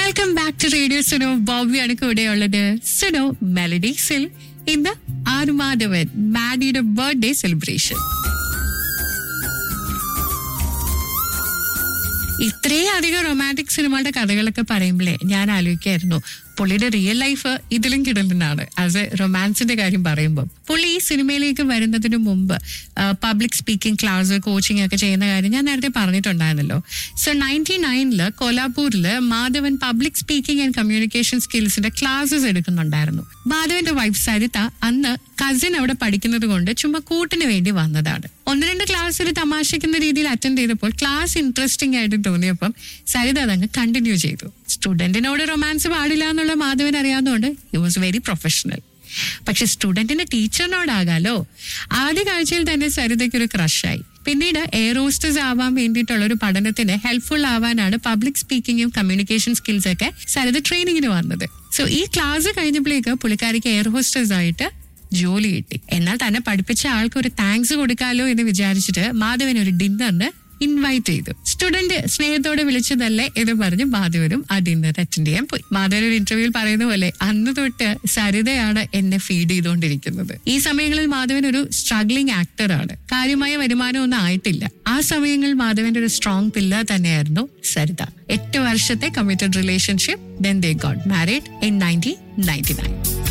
welcome back to radio Suno ബോബിയാണ് കൂടെയുള്ളത് സുനോ മെലഡീസിൽ ഇന്ന് ആറുമാധവൻ മാഡിയുടെ ബർത്ത്ഡേ സെലിബ്രേഷൻ ഇത്രയും അധികം റൊമാൻറ്റിക് സിനിമകളുടെ കഥകളൊക്കെ പറയുമ്പോഴേ ഞാൻ ആലോചിക്കായിരുന്നു പുള്ളിയുടെ റിയൽ ലൈഫ് ഇതിലും കിടലുന്നാണ് ആസ് എ റൊമാൻസിന്റെ കാര്യം പറയുമ്പോൾ പുള്ളി ഈ സിനിമയിലേക്ക് വരുന്നതിന് മുമ്പ് പബ്ലിക് സ്പീക്കിംഗ് ക്ലാസ് കോച്ചിങ് ഒക്കെ ചെയ്യുന്ന കാര്യം ഞാൻ നേരത്തെ പറഞ്ഞിട്ടുണ്ടായിരുന്നല്ലോ സോ നയൻറ്റി നയനില് കോലാപൂരില് Madhavan public speaking and communication സ്കിൽസിന്റെ ക്ലാസ്സസ് എടുക്കുന്നുണ്ടായിരുന്നു മാധവന്റെ വൈഫ് സരിത അന്ന് കസിൻ അവിടെ പഠിക്കുന്നത് കൊണ്ട് ചുമ്മാ കൂട്ടിന് വേണ്ടി വന്നതാണ് ഒന്ന് രണ്ട് ക്ലാസ് ഒരു തമാശക്കുന്ന രീതിയിൽ അറ്റൻഡ് ചെയ്തപ്പോൾ ക്ലാസ് ഇൻട്രസ്റ്റിംഗ് ആയിട്ട് തോന്നിയപ്പം സരിത അതങ്ങ് കണ്ടിന്യൂ ചെയ്തു സ്റ്റുഡന്റിനോട് റൊമാൻസ് പാടില്ല എന്നുള്ള മാധവൻ അറിയാവുന്നതുകൊണ്ട് ഹി വാസ് വെരി പ്രൊഫഷണൽ പക്ഷെ സ്റ്റുഡന്റിന്റെ ടീച്ചറിനോടാകാലോ ആദ്യ കാഴ്ചയിൽ തന്നെ സരിതയ്ക്ക് ഒരു ക്രഷായി പിന്നീട് എയർ ഹോസ്റ്റസ് ആവാൻ വേണ്ടിയിട്ടുള്ള ഒരു പഠനത്തിന് ഹെൽപ്ഫുൾ ആവാനാണ് പബ്ലിക് സ്പീക്കിങ്ങും കമ്മ്യൂണിക്കേഷൻ സ്കിൽസ് ഒക്കെ സരിത ട്രെയിനിങ്ങിന് വന്നത് സോ ഈ ക്ലാസ് കഴിഞ്ഞപ്പോഴേക്ക് പുള്ളിക്കാരിക്ക് എയർ ഹോസ്റ്റസ് ആയിട്ട് ജോലി കിട്ടി എന്നാൽ തന്നെ പഠിപ്പിച്ച ആൾക്ക് ഒരു താങ്ക്സ് കൊടുക്കാലോ എന്ന് വിചാരിച്ചിട്ട് മാധവൻ ഒരു ഡിന്നറിന് ഇൻവൈറ്റ് ചെയ്തു സ്റ്റുഡന്റ് സ്നേഹത്തോടെ വിളിച്ചതല്ലേ എന്ന് പറഞ്ഞ് മാധവനും ആ ഡിന്നർ അറ്റൻഡ് ചെയ്യാൻ പോയി മാധവൻ ഒരു ഇന്റർവ്യൂവിൽ പറയുന്ന പോലെ അന്ന് തൊട്ട് സരിതയാണ് എന്നെ ഫീഡ് ചെയ്തുകൊണ്ടിരിക്കുന്നത് ഈ സമയങ്ങളിൽ മാധവൻ ഒരു സ്ട്രഗ്ലിംഗ് ആക്ടറാണ് കാര്യമായ വരുമാനം ഒന്നും ആയിട്ടില്ല ആ സമയങ്ങളിൽ മാധവന്റെ ഒരു സ്ട്രോങ് പില്ലർ തന്നെയായിരുന്നു സരിത എട്ട് വർഷത്തെ committed relationship then they got married in nineteen ninety nine